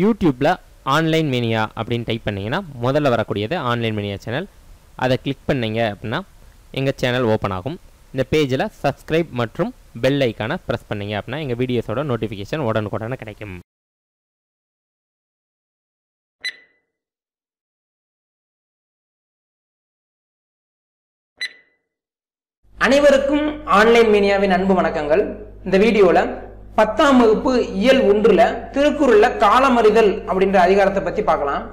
யூடியூப்பில் ஆன்லைன் மீனியா அப்படின்னு டைப் பண்ணிங்கன்னா முதல்ல வரக்கூடியது ஆன்லைன் மீனியா சேனல் அதை கிளிக் பண்ணீங்க அப்படின்னா எங்கள் சேனல் ஓப்பன் ஆகும் இந்த பேஜில் சப்ஸ்கிரைப் மற்றும் பெல் ஐக்கானை ப்ரெஸ் பண்ணீங்க அப்படின்னா எங்கள் வீடியோஸோட நோட்டிஃபிகேஷன் உடனுக்குடனே கிடைக்கும் அனைவருக்கும் ஆன்லைன் மீடியாவின் அன்பு வணக்கங்கள் இந்த வீடியோல பத்தாம் வகுப்பு இயல் ஒன்றுல திருக்குறள்ல காலமறிதல் அப்படின்ற அதிகாரத்தை பத்தி பார்க்கலாம்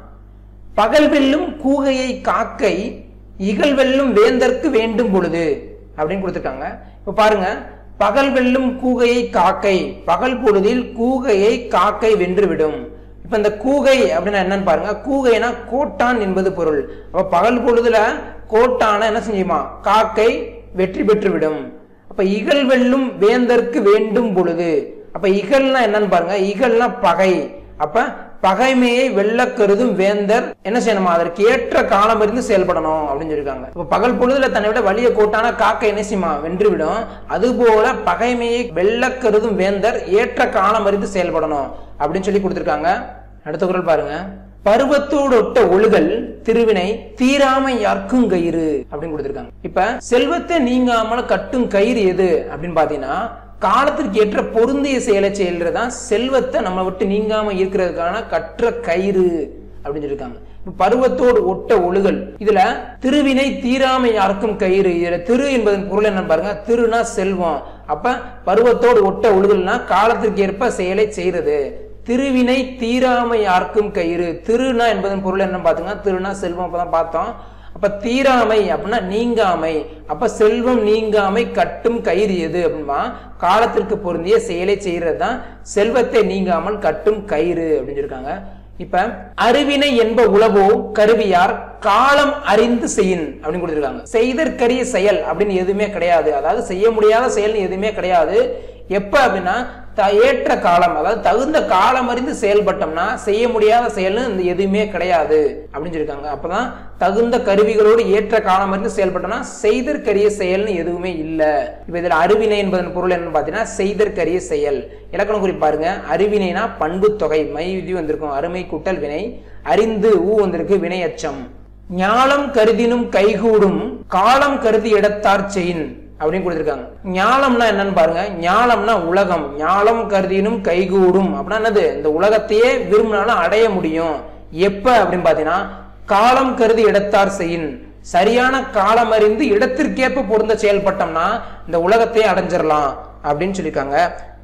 பகல் வெல்லும் கூகையை காக்கை இகல் வெல்லும் வேந்தற்கு வேண்டும் பொழுது அப்படின்னு கொடுத்துருக்காங்க இப்ப பாருங்க பகல் வெல்லும் கூகையை காக்கை பகல் பொழுதில் கூகையை காக்கை வென்றுவிடும் இப்ப இந்த கூகை அப்படின்னா என்னன்னு பாருங்க கூகைனா கோட்டான் என்பது பொருள் அப்ப பகல் பொழுதுல கோட்டான என்ன செஞ்சுமா காக்கை வெற்றி பெற்றுவிடும் அப்ப இகல் வெல்லும் வேந்தற்கு வேண்டும் பொழுது அப்ப இகல்னா என்னன்னு பாருங்க இகல்னா பகை அப்ப பகைமையை வெல்ல கருதும் வேந்தர் என்ன செய்யணுமா அதற்கு ஏற்ற காலம் இருந்து செயல்படணும் அப்படின்னு சொல்லியிருக்காங்க இப்ப பகல் பொழுதுல தன்னை விட வலிய கோட்டான காக்கை என்ன செய்யுமா வென்றுவிடும் அதுபோல பகைமையை வெல்ல கருதும் வேந்தர் ஏற்ற காலம் அறிந்து செயல்படணும் அப்படின்னு சொல்லி கொடுத்திருக்காங்க அடுத்த குரல் பாருங்க பருவத்தோடு ஒட்ட ஒழுகல் திருவினை தீராமை யார்க்கும் கயிறு அப்படின்னு கொடுத்திருக்காங்க இப்ப செல்வத்தை நீங்காமல் கட்டும் கயிறு எது அப்படின்னு பாத்தீங்கன்னா காலத்திற்கு ஏற்ற பொருந்திய செயலை செய்யறதுதான் செல்வத்தை நம்ம விட்டு நீங்காம இருக்கிறதுக்கான கற்ற கயிறு அப்படின்னு சொல்லியிருக்காங்க இப்ப பருவத்தோடு ஒட்ட ஒழுகல் இதுல திருவினை தீராமை யாருக்கும் கயிறு இதுல திரு என்பதன் பொருள் என்ன பாருங்க திருனா செல்வம் அப்ப பருவத்தோடு ஒட்ட ஒழுகல்னா காலத்திற்கு ஏற்ப செயலை செய்யறது திருவினை தீராமை யாருக்கும் கயிறு திருனா என்பதன் பொருள் என்ன பாத்துங்க திருனா செல்வம் அப்பதான் பார்த்தோம் அப்ப தீராமை அப்படின்னா நீங்காமை அப்ப செல்வம் நீங்காமை கட்டும் கயிறு எது அப்படின்னா காலத்திற்கு பொருந்திய செயலை செய்யறது தான் செல்வத்தை நீங்காமல் கட்டும் கயிறு அப்படின்னு சொல்லியிருக்காங்க இப்ப அறிவினை என்ப உளவோ கருவியார் காலம் அறிந்து செய்யின் அப்படின்னு கொடுத்திருக்காங்க செய்தற்கரிய செயல் அப்படின்னு எதுவுமே கிடையாது அதாவது செய்ய முடியாத செயல்னு எதுவுமே கிடையாது எப்ப அப்படின்னா த- ஏற்ற காலம் அதாவது தகுந்த காலம் அறிந்து செயல்பட்டோம்னா செய்ய முடியாத செயல்னு இந்த எதுவுமே கிடையாது அப்படின்னு சொல்லியிருக்காங்க அப்பதான் தகுந்த கருவிகளோடு ஏற்ற காலம் அறிந்து செயல்பட்டோம்னா செய்தற்கரிய செயல்னு எதுவுமே இல்லை இப்ப இதுல அறிவினை என்பதன் பொருள் என்னன்னு பாத்தீங்கன்னா செய்தற்கரிய செயல் இலக்கண குறிப்பு பாருங்க அறிவினைனா பண்பு தொகை மை விதி வந்திருக்கும் அருமை கூட்டல் வினை அறிந்து ஊ வந்திருக்கு வினை அச்சம் ஞாலம் கருதினும் கைகூடும் காலம் கருதி இடத்தார் செயின் அப்படின்னு கொடுத்திருக்காங்க ஞாலம்னா என்னன்னு பாருங்க ஞாலம்னா உலகம் ஞாலம் கருதினும் கைகூடும் அப்படின்னா என்னது இந்த உலகத்தையே விரும்பினாலும் அடைய முடியும் எப்ப அப்படின்னு பாத்தீங்கன்னா காலம் கருதி இடத்தார் செய்யின் சரியான காலம் அறிந்து இடத்திற்கேற்ப பொருந்த செயல்பட்டோம்னா இந்த உலகத்தையே அடைஞ்சிடலாம் அப்படின்னு சொல்லியிருக்காங்க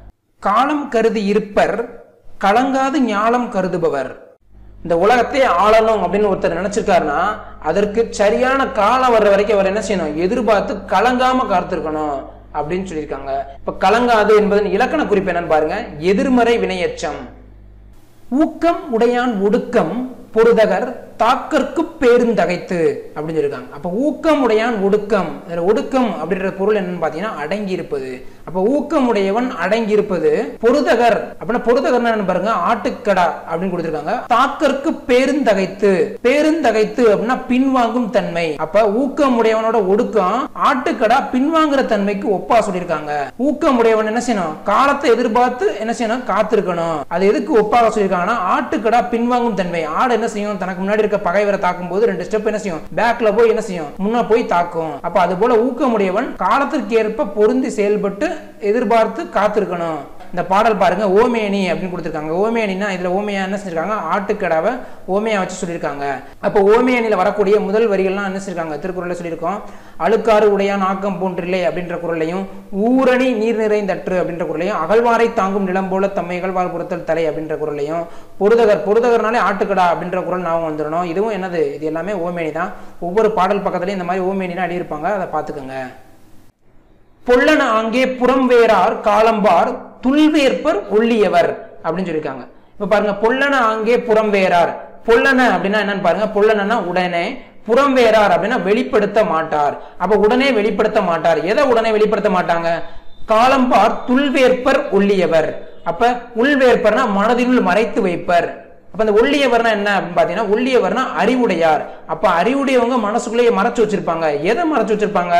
காலம் கருதி இருப்பர் கலங்காது ஞாலம் கருதுபவர் இந்த உலகத்தை ஆளணும் அப்படின்னு ஒருத்தர் நினைச்சிருக்காருன்னா அதற்கு சரியான காலம் வர்ற வரைக்கும் அவர் என்ன செய்யணும் எதிர்பார்த்து கலங்காம காத்திருக்கணும் அப்படின்னு சொல்லியிருக்காங்க இப்ப கலங்காது என்பதன் இலக்கண குறிப்பு என்னன்னு பாருங்க எதிர்மறை வினையச்சம் ஊக்கம் உடையான் ஒடுக்கம் பொருதகர் தாக்கற்கு பேருந்தகைத்து அப்படின்னு சொல்லியிருக்காங்க அப்ப ஊக்கம் உடையான் ஒடுக்கம் இதுல ஒடுக்கம் அப்படின்ற பொருள் என்னன்னு பாத்தீங்கன்னா அடங்கி இருப்பது அப்ப ஊக்கம் உடையவன் அடங்கி இருப்பது பொருதகர் அப்படின்னா பொருதகர்னா என்ன பாருங்க ஆட்டுக்கடா அப்படின்னு கொடுத்திருக்காங்க தாக்கற்கு பேருந்தகைத்து பேருந்தகைத்து அப்படின்னா பின்வாங்கும் தன்மை அப்ப ஊக்கம் உடையவனோட ஒடுக்கம் ஆட்டுக்கடா பின்வாங்குற தன்மைக்கு ஒப்பா சொல்லியிருக்காங்க ஊக்கம் உடையவன் என்ன செய்யணும் காலத்தை எதிர்பார்த்து என்ன செய்யணும் காத்திருக்கணும் அது எதுக்கு ஒப்பாக சொல்லியிருக்காங்கன்னா ஆட்டுக்கடா பின்வாங்கும் தன்மை ஆடு என்ன செய்யும் தனக்கு முன்னாடி இருக்க பகைவரை தாக்கும் போது ரெண்டு ஸ்டெப் என்ன செய்யும் பேக்ல போய் என்ன செய்யும் முன்ன போய் தாக்கும் அப்ப அது போல ஊக்கமுடையவன் காலத்திற்கு ஏற்ப பொருந்தி செயல்பட்டு எதிர்பார்த்து காத்திருக்கணும் இந்த பாடல் பாருங்க ஓமேனி அப்படின்னு கொடுத்திருக்காங்க ஓமேனினா இதுல ஓமையா என்ன செஞ்சிருக்காங்க ஆட்டுக்கடாவை ஓமையா வச்சு சொல்லியிருக்காங்க அப்போ ஓமேனில வரக்கூடிய முதல் வரிகள்லாம் என்ன செஞ்சிருக்காங்க திருக்குறள்ல சொல்லியிருக்கோம் அழுக்காறு உடையான் ஆக்கம் போன்றில்லை அப்படின்ற குரலையும் ஊரணி நீர் நிறைந்தற்று அப்படின்ற குரலையும் அகழ்வாரை தாங்கும் நிலம் போல தம்மை இகழ்வார் புறத்தல் தலை அப்படின்ற குரலையும் பொருதகர் பொருதகர்னாலே ஆட்டுக்கடா அப்படின்ற குரல் ஞாபகம் வந்துடணும் இதுவும் என்னது இது எல்லாமே ஓமேனி தான் ஒவ்வொரு பாடல் பக்கத்துலயும் இந்த மாதிரி ஓமேனினா அடியிருப்பாங்க அதை பார்த்துக்கோங்க பொல்லன ஆங்கே புறம்வேறார் காலம்பார் துல்வேற்பர் ஒள்ளியவர் அப்படின்னு சொல்லியிருக்காங்க இப்ப பாருங்க பொல்லன ஆங்கே புறம்வேறார் பொல்லன அப்படின்னா என்னன்னு பாருங்க பொல்லனா உடனே புறம்வேறார் அப்படின்னா வெளிப்படுத்த மாட்டார் அப்ப உடனே வெளிப்படுத்த மாட்டார் எதை உடனே வெளிப்படுத்த மாட்டாங்க காலம்பார் துல்வேற்பர் ஒள்ளியவர் அப்ப உள்வேற்பர்னா மனதினுள் மறைத்து வைப்பர் அப்ப அந்த ஒள்ளியவர்னா என்ன அப்படின்னு பாத்தீங்கன்னா ஒள்ளியவர்னா அறிவுடையார் அப்ப அறிவுடையவங்க மனசுக்குள்ளேயே மறைச்சு வச்சிருப்பாங்க எதை மறைச்சு வச்சிருப்பாங்க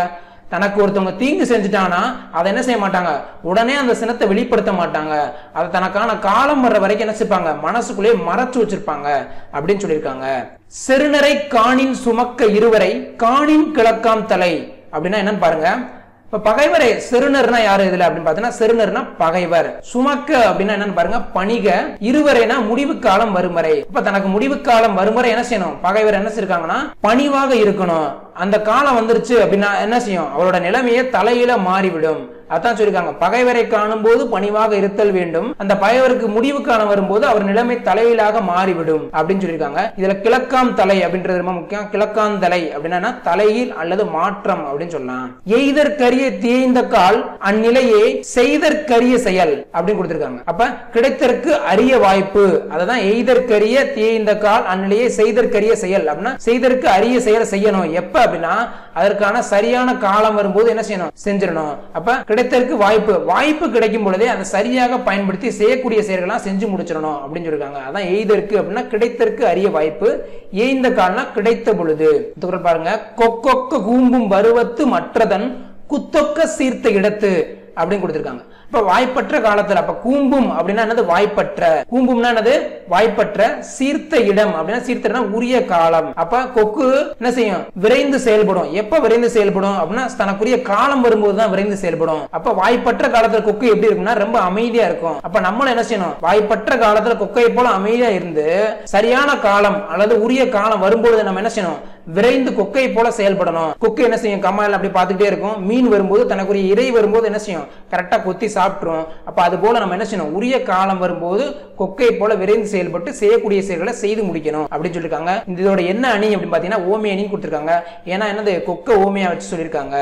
தனக்கு ஒருத்தவங்க தீங்கு செஞ்சுட்டானா அதை என்ன செய்ய மாட்டாங்க உடனே அந்த சினத்தை வெளிப்படுத்த மாட்டாங்க அதை தனக்கான காலம் வர்ற வரைக்கும் என்ன செய்ப்பாங்க மனசுக்குள்ளேயே மறைச்சு வச்சிருப்பாங்க அப்படின்னு சொல்லியிருக்காங்க செருநரை காணின் சுமக்க இருவரை காணின் கிழக்காம் தலை அப்படின்னா என்னன்னு பாருங்க இப்ப பகைவரை செருணர்னா யாரு இதுல அப்படின்னு பாத்தீங்கன்னா செருணர்னா பகைவர் சுமக்க அப்படின்னா என்னன்னு பாருங்க பணிக இருவரைனா முடிவு காலம் வரும் வரை இப்ப தனக்கு முடிவு காலம் வரும் வரை என்ன செய்யணும் பகைவர் என்ன செய்யிருக்காங்கன்னா பணிவாக இருக்கணும் அந்த காலம் வந்துருச்சு அப்படின்னா என்ன செய்யும் அவரோட நிலைமையே தலையில மாறிவிடும் அதான் சொல்லிருக்காங்க பகைவரை காணும் போது பணிவாக இருத்தல் வேண்டும் அந்த பகைவருக்கு முடிவு காலம் வரும்போது அவர் நிலைமை தலையிலாக மாறிவிடும் அப்படின்னு சொல்லியிருக்காங்க இதுல கிழக்காம் தலை அப்படின்றது ரொம்ப முக்கியம் கிழக்காம் தலை அப்படின்னா தலையில் அல்லது மாற்றம் அப்படின்னு சொல்லலாம் எய்தற்கரிய தேய்ந்த கால் அந்நிலையே செய்தற்கரிய செயல் அப்படின்னு கொடுத்திருக்காங்க அப்ப கிடைத்தற்கு அரிய வாய்ப்பு அததான் எய்தற்கரிய தேய்ந்த கால் அந்நிலையே செய்தற்கரிய செயல் அப்படின்னா செய்தற்கு அரிய செயல் செய்யணும் எப்ப அப்படின்னா அதற்கான சரியான காலம் வரும்போது என்ன செய்யணும் செஞ்சிடணும் அப்ப கிடைத்தற்கு வாய்ப்பு வாய்ப்பு கிடைக்கும் பொழுதே அதை சரியாக பயன்படுத்தி செய்யக்கூடிய செயல்கள்லாம் செஞ்சு முடிச்சிடணும் அப்படின்னு சொல்லிருக்காங்க அதான் எய்தற்கு அப்படின்னா கிடைத்தற்கு அரிய வாய்ப்பு ஏய்ந்த கால்னா கிடைத்த பொழுது இந்த குறள் பாருங்க கொக்கொக்க கூம்பும் பருவத்து மற்றதன் குத்தொக்க சீர்த்த இடத்து அப்படின்னு கொடுத்திருக்காங்க இப்ப வாய்ப்பற்ற காலத்துல அப்ப கூம்பும் அப்படின்னா என்னது வாய்ப்பற்ற கூம்பும்னா என்னது வாய்ப்பற்ற சீர்த்த இடம் அப்படின்னா சீர்த்தனா உரிய காலம் அப்ப கொக்கு என்ன செய்யும் விரைந்து செயல்படும் எப்ப விரைந்து செயல்படும் அப்படின்னா தனக்குரிய காலம் வரும்போது தான் விரைந்து செயல்படும் அப்ப வாய்ப்பற்ற காலத்துல கொக்கு எப்படி இருக்கும்னா ரொம்ப அமைதியா இருக்கும் அப்ப நம்மளும் என்ன செய்யணும் வாய்ப்பற்ற காலத்துல கொக்கையை போல அமைதியா இருந்து சரியான காலம் அல்லது உரிய காலம் வரும்பொழுது நம்ம என்ன செய்யணும் விரைந்து கொக்கை போல செயல்படணும் கொக்கு என்ன செய்யும் கம்மாயில் அப்படி பார்த்துக்கிட்டே இருக்கும் மீன் வரும்போது தனக்குரிய இறை வரும்போது என்ன செய்யும் கரெக்டா கொத்தி சாப்பிட்டுரும் அப்ப அது போல நம்ம என்ன செய்யணும் உரிய காலம் வரும்போது கொக்கை போல விரைந்து செயல்பட்டு செய்யக்கூடிய செயல்களை செய்து முடிக்கணும் அப்படின்னு சொல்லியிருக்காங்க இந்த இதோட என்ன அணி அப்படின்னு பாத்தீங்கன்னா ஓமி அணின்னு கொடுத்திருக்காங்க ஏன்னா என்னது கொக்க ஓமியா வச்சு சொல்லியிருக்காங்க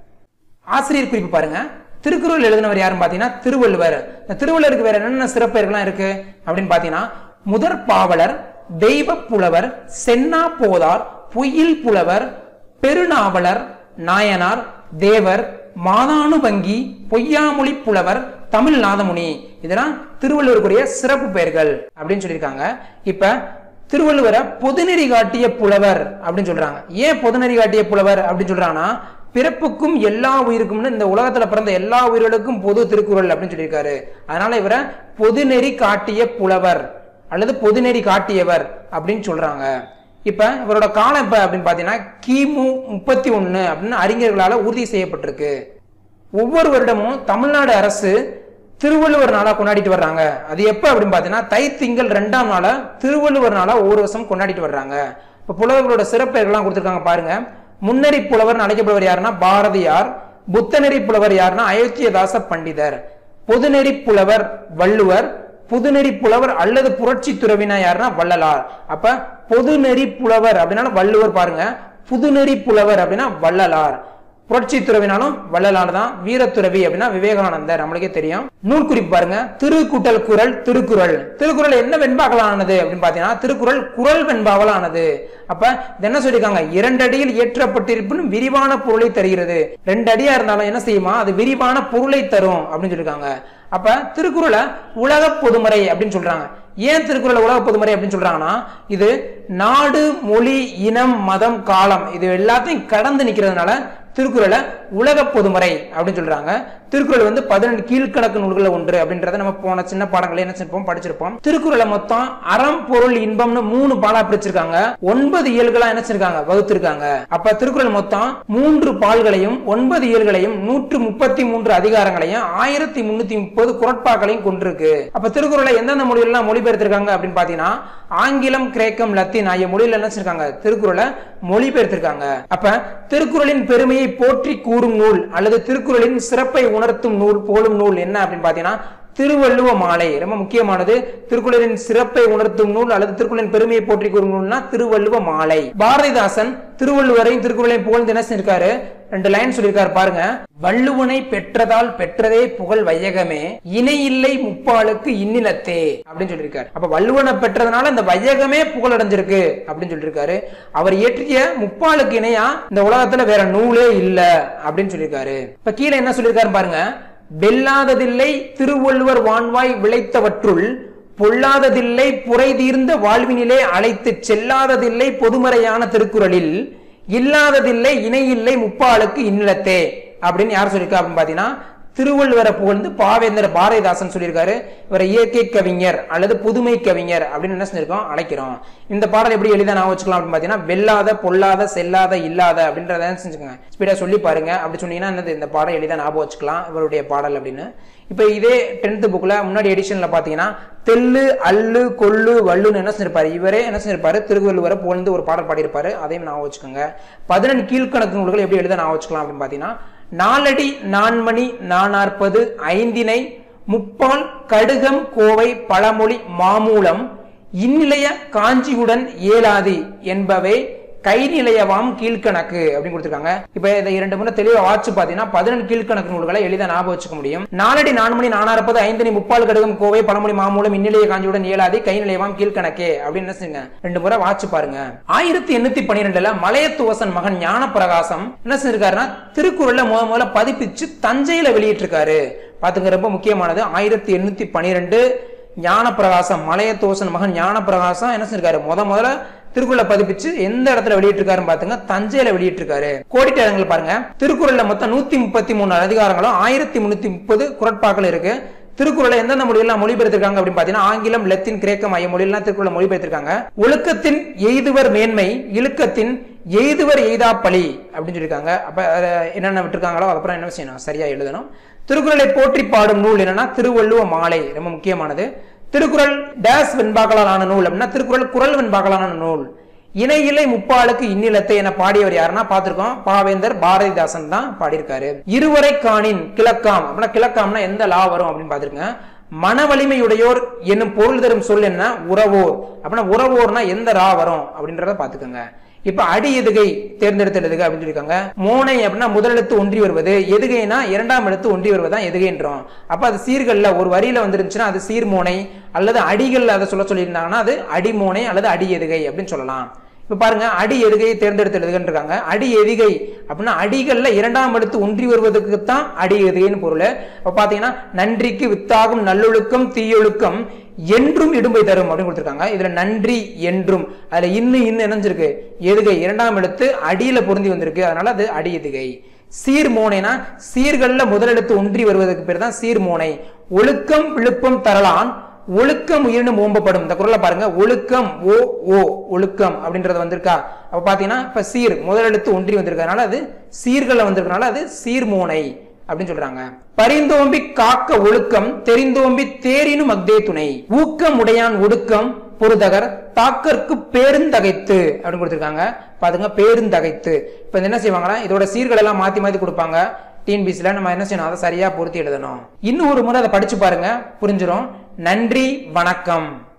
ஆசிரியர் குறிப்பு பாருங்க திருக்குறள் எழுதினவர் யாருன்னு பாத்தீங்கன்னா திருவள்ளுவர் இந்த திருவள்ளுவருக்கு வேற என்னென்ன சிறப்பெயர்கள்லாம் இருக்கு அப்படின்னு பாத்தீங்கன்னா முதற் பாவலர் தெய்வ புலவர் சென்னா போதார் பொய்யில் புலவர் பெருநாவலர் நாயனார் தேவர் மாதானுபங்கி பொய்யாமொழி புலவர் தமிழ் நாதமுனி இதெல்லாம் திருவள்ளுவருக்குரிய சிறப்பு பெயர்கள் அப்படின்னு சொல்லியிருக்காங்க இப்ப திருவள்ளுவரை பொதுநெறி காட்டிய புலவர் அப்படின்னு சொல்றாங்க ஏன் பொதுநெறி காட்டிய புலவர் அப்படின்னு சொல்றாங்கன்னா பிறப்புக்கும் எல்லா உயிருக்கும்னு இந்த உலகத்துல பிறந்த எல்லா உயிர்களுக்கும் பொது திருக்குறள் அப்படின்னு சொல்லியிருக்காரு அதனால இவரை பொதுநெறி காட்டிய புலவர் அல்லது பொதுநெறி காட்டியவர் அப்படின்னு சொல்றாங்க இப்ப இவரோட காலம் இப்ப அப்படின்னு பாத்தீங்கன்னா கிமு முப்பத்தி ஒண்ணு அப்படின்னு அறிஞர்களால உறுதி செய்யப்பட்டிருக்கு ஒவ்வொரு வருடமும் தமிழ்நாடு அரசு திருவள்ளுவர் நாளா கொண்டாடிட்டு வர்றாங்க அது எப்ப அப்படின்னு பாத்தீங்கன்னா தை திங்கள் ரெண்டாம் நாளா திருவள்ளுவர் நாளா ஒவ்வொரு வருஷம் கொண்டாடிட்டு வர்றாங்க இப்ப புலவர்களோட சிறப்பெயர்கள்லாம் கொடுத்திருக்காங்க பாருங்க முன்னறி புலவர் அழைக்கப்படுவர் யாருன்னா பாரதியார் புத்தநெறி புலவர் யாருன்னா அயோத்தியதாச பண்டிதர் பொதுநெறி புலவர் வள்ளுவர் புதுநெறி புலவர் அல்லது புரட்சி துறவினா யாருன்னா வள்ளலார் அப்ப பொதுநெறி புலவர் அப்படின்னா வள்ளுவர் பாருங்க புதுநெறி புலவர் அப்படின்னா வள்ளலார் புரட்சி துறவினாலும் வள்ளலார் தான் வீரத்துறவி அப்படின்னா விவேகானந்தர் நம்மளுக்கே தெரியும் நூல் குறிப்பு பாருங்க திருக்குட்டல் குரல் திருக்குறள் திருக்குறள் என்ன வெண்பாகலாம் ஆனது அப்படின்னு பாத்தீங்கன்னா திருக்குறள் குரல் வெண்பாவல் ஆனது அப்ப இது என்ன சொல்லியிருக்காங்க இரண்டு அடியில் ஏற்றப்பட்டிருப்பினும் விரிவான பொருளை தருகிறது ரெண்டு அடியா இருந்தாலும் என்ன செய்யுமா அது விரிவான பொருளை தரும் அப்படின்னு சொல்லியிருக்காங்க அப்ப திருக்குறளை உலக பொதுமறை அப்படின்னு சொல்றாங்க ஏன் திருக்குறளை உலக பொதுமறை அப்படின்னு சொல்றாங்கன்னா இது நாடு மொழி இனம் மதம் காலம் இது எல்லாத்தையும் கடந்து நிக்கிறதுனால திருக்குறளை உலக பொதுமறை அப்படின்னு சொல்றாங்க திருக்குறள் வந்து பதினெண்டு கீழ்கணக்கு நூல்கள் ஒன்று அப்படின்றத நம்ம போன சின்ன பாடங்களை என்ன செஞ்சிருப்போம் படிச்சிருப்போம் திருக்குறளை மொத்தம் அறம் பொருள் இன்பம்னு மூணு பாலா பிரிச்சிருக்காங்க ஒன்பது இயல்களா என்ன செஞ்சிருக்காங்க வகுத்திருக்காங்க அப்ப திருக்குறள் மொத்தம் மூன்று பால்களையும் ஒன்பது இயல்களையும் நூற்று முப்பத்தி மூன்று அதிகாரங்களையும் ஆயிரத்தி முன்னூத்தி முப்பது குரட்பாக்களையும் கொண்டிருக்கு அப்ப திருக்குறளை எந்தெந்த மொழிகள்லாம் மொழிபெயர்த்திருக்காங்க அப்படின்னு பாத்தீங்கன்னா ஆங்கிலம் கிரேக்கம் லத்தீன் ஆகிய மொழியில என்ன செஞ்சிருக்காங்க திருக்குறளை மொழிபெயர்த்திருக்காங்க அப்ப திருக்குறளின் பெருமையை போற்றி கூறும் நூல் அல்லது திருக்குறளின் சிறப்பை உணர்த்தும் நூல் போலும் நூல் என்ன அப்படின்னு பாத்தீங்கன்னா திருவள்ளுவ மாலை ரொம்ப முக்கியமானது திருக்குறளின் சிறப்பை உணர்த்தும் நூல் அல்லது திருக்குறளின் பெருமையை போற்றி கூறும் நூல்னா திருவள்ளுவ மாலை பாரதிதாசன் திருவள்ளுவரையும் திருக்குறளையும் புகழ்ந்து என்ன செஞ்சிருக்காரு ரெண்டு லைன் சொல்லியிருக்காரு பாருங்க வள்ளுவனை பெற்றதால் பெற்றதே புகழ் வையகமே இணை இல்லை முப்பாளுக்கு இன்னிலத்தே அப்படின்னு சொல்லியிருக்காரு அப்ப வள்ளுவனை பெற்றதுனால இந்த வையகமே புகழ் அடைஞ்சிருக்கு அப்படின்னு சொல்லியிருக்காரு அவர் இயற்றிய முப்பாளுக்கு இணையா இந்த உலகத்துல வேற நூலே இல்ல அப்படின்னு சொல்லியிருக்காரு இப்ப கீழே என்ன சொல்லியிருக்காரு பாருங்க வெல்லாததில்லை திருவள்ளுவர் வான்வாய் விளைத்தவற்றுள் பொல்லாததில்லை புரை தீர்ந்த வாழ்வினிலே அழைத்து செல்லாததில்லை பொதுமறையான திருக்குறளில் இல்லாததில்லை இணையில்லை முப்பாளுக்கு இன்னிலத்தே அப்படின்னு யார் சொல்லியிருக்கா அப்படின்னு பார்த்தீங்கன்னா திருவள்ளுவரை புகழ்ந்து பாவேந்தர் பாரதிதாசன் சொல்லியிருக்காரு இவரை இயற்கை கவிஞர் அல்லது புதுமை கவிஞர் அப்படின்னு என்ன செஞ்சிருக்கோம் அழைக்கிறோம் இந்த பாடல் எப்படி எளிதா நான் வச்சுக்கலாம் அப்படின்னு பார்த்தீங்கன்னா வெல்லாத பொல்லாத செல்லாத இல்லாத அப்படின்றத செஞ்சுக்கோங்க ஸ்பீடாக சொல்லி பாருங்க அப்படி சொன்னீங்கன்னா என்னது இந்த பாடம் எளிதாக ஞாபகம் வச்சுக்கலாம் இவருடைய பாடல் அப்படின்னு இப்போ இதே டென்த்து புக்கில் முன்னாடி எடிஷனில் பார்த்தீங்கன்னா தெல்லு அல்லு கொல்லு வல்லுன்னு என்ன செஞ்சிருப்பாரு இவரே என்ன செஞ்சிருப்பாரு திருவள்ளுவரை புகழ்ந்து ஒரு பாடல் பாடியிருப்பாரு அதையும் ஞாபகம் வச்சுக்கோங்க பதினெண்டு கீழ்கணக்கு நூல்கள் எப்படி எழுத ஞாபகம் வச்சுக்கலாம் அப்படின்னு பார்த்தீங்கன்னா நாலடி நான்மணி நானாற்பது ஐந்தினை முப்பால் கடுகம் கோவை பழமொழி மாமூலம் இந்நிலைய காஞ்சியுடன் ஏலாதி என்பவை கைநிலையவாம் கீழ்கணக்கு அப்படின்னு கொடுத்துருக்காங்க இப்ப இதை இரண்டு முறை தெளிவா வாட்சி பாத்தீங்கன்னா பதினெண்டு கீழ்கணக்கு நூல்களை எளிதாக ஞாபகம் வச்சுக்க முடியும் நாலடி நான்கு மணி நானாற்பது ஐந்தனி முப்பால் கடுகம் கோவை பழமொழி மாமூலம் இந்நிலைய காஞ்சியுடன் ஏலாதி கைநிலையவாம் கீழ்கணக்கே அப்படின்னு என்ன செய்யுங்க ரெண்டு முறை வாட்சி பாருங்க ஆயிரத்தி எண்ணூத்தி பன்னிரெண்டுல மலையத்துவசன் மகன் ஞான பிரகாசம் என்ன செஞ்சிருக்காருன்னா திருக்குறள்ல முத முதல்ல பதிப்பிச்சு தஞ்சையில வெளியிட்டிருக்காரு பாத்துங்க ரொம்ப முக்கியமானது ஆயிரத்தி எண்ணூத்தி பன்னிரெண்டு ஞான பிரகாசம் மலையத்தோசன் மகன் ஞான பிரகாசம் என்ன செஞ்சிருக்காரு முத முதல்ல திருக்குறளை பதிப்பிச்சு எந்த இடத்துல வெளியிட்டிருக்காருன்னு பாத்துங்க தஞ்சையில வெளியிட்டிருக்காரு கோடிட்டங்கள் பாருங்க திருக்குறள்ல மொத்தம் நூத்தி முப்பத்தி மூணு அதிகாரங்களும் ஆயிரத்தி முன்னூத்தி முப்பது குரட்பாக்கள் இருக்கு திருக்குறளை எந்தெந்த மொழியெல்லாம் மொழிபெயர்த்திருக்காங்க அப்படின்னு பாத்தீங்கன்னா ஆங்கிலம் லத்தீன் கிரேக்கம் ஆகிய மொழியெல்லாம் திருக்குறளை மொழிபெயர்த்திருக்காங்க ஒழுக்கத்தின் எய்துவர் மேன்மை இழுக்கத்தின் எய்துவர் எய்தா பழி அப்படின்னு சொல்லியிருக்காங்க அப்ப அதை என்னென்ன விட்டுருக்காங்களோ அதுக்கப்புறம் என்ன செய்யணும் சரியா எழுதணும் திருக்குறளை போற்றி பாடும் நூல் என்னன்னா திருவள்ளுவ மாலை ரொம்ப முக்கியமானது திருக்குறள் டேஸ் வெண்பாக்களால் ஆன நூல் அப்படின்னா திருக்குறள் குரல் வெண்பாக்களான நூல் இணை இலை முப்பாளுக்கு இன்னிலத்தை என பாடியவர் யாருன்னா பார்த்திருக்கோம் பாவேந்தர் பாரதிதாசன் தான் பாடியிருக்காரு இருவரை காணின் கிழக்காம் அப்படின்னா கிழக்காம்னா எந்த லா வரும் அப்படின்னு பார்த்திருக்கேன் மன வலிமையுடையோர் என்னும் பொருள் தரும் சொல் என்ன உறவோர் அப்படின்னா உறவோர்னா எந்த ரா வரும் அப்படின்றத பாத்துக்கோங்க இப்ப அடி எதுகை தேர்ந்தெடுத்து எழுதுக அப்படின்னு சொல்லியிருக்காங்க மோனை அப்படின்னா முதலெழுத்து ஒன்றி வருவது எதுகைனா இரண்டாம் எழுத்து ஒன்றி வருவதுதான் எதுகைன்றோம் அப்ப அது சீர்கள்ல ஒரு வரியில வந்துருந்துச்சுன்னா அது சீர்மோனை அல்லது அடிகள் அதை சொல்ல சொல்லியிருந்தாங்கன்னா அது அடிமோனை அல்லது அடி எதுகை அப்படின்னு சொல்லலாம் இப்ப பாருங்க அடி எதுகையை தேர்ந்தெடுத்து எழுதுகன்னு இருக்காங்க அடி எதுகை அப்படின்னா அடிகள்ல இரண்டாம் எழுத்து ஒன்றி வருவதற்கு தான் அடி எதுகைன்னு பொருள் அப்ப பாத்தீங்கன்னா நன்றிக்கு வித்தாகும் நல்லொழுக்கம் தீயொழுக்கம் என்றும் இடும்பை தரும் அப்படின்னு கொடுத்துருக்காங்க இதுல நன்றி என்றும் அதுல இன்னு இன்னு இணைஞ்சிருக்கு எதுகை இரண்டாம் எழுத்து அடியில பொருந்தி வந்திருக்கு அதனால அது அடி எதுகை சீர்மோனைனா சீர்கள்ல முதலெழுத்து ஒன்றி வருவதற்கு பேர் தான் சீர்மோனை ஒழுக்கம் விழுப்பம் தரலான் ஒழுக்கம் உயிர்னு ஓம்பப்படும் இந்த குரலை பாருங்க ஒழுக்கம் ஓ ஓ ஒழுக்கம் அப்படின்றது வந்திருக்கா அப்ப பாத்தீங்கன்னா இப்ப சீர் முதலெழுத்து ஒன்றி வந்திருக்கனால அது சீர்கள்ல வந்திருக்கனால அது சீர்மோனை அப்படின்னு சொல்றாங்க பரிந்தோம்பி காக்க ஒழுக்கம் தெரிந்தோம்பி தேரினும் அக்தே துணை ஊக்கம் உடையான் ஒடுக்கம் பொருதகர் தாக்கற்கு பேருந்தகைத்து அப்படின்னு கொடுத்திருக்காங்க பாத்துங்க பேருந்தகைத்து இப்ப இது என்ன செய்வாங்கன்னா இதோட சீர்கள் எல்லாம் மாத்தி மாத்தி கொடுப்பாங்க டிஎன்பிசில நம்ம என்ன செய்யணும் அதை சரியா பொருத்தி எழுதணும் இன்னும் ஒரு முறை அதை படிச்சு பாருங்க புரிஞ்சிடும் நன்றி வணக்கம்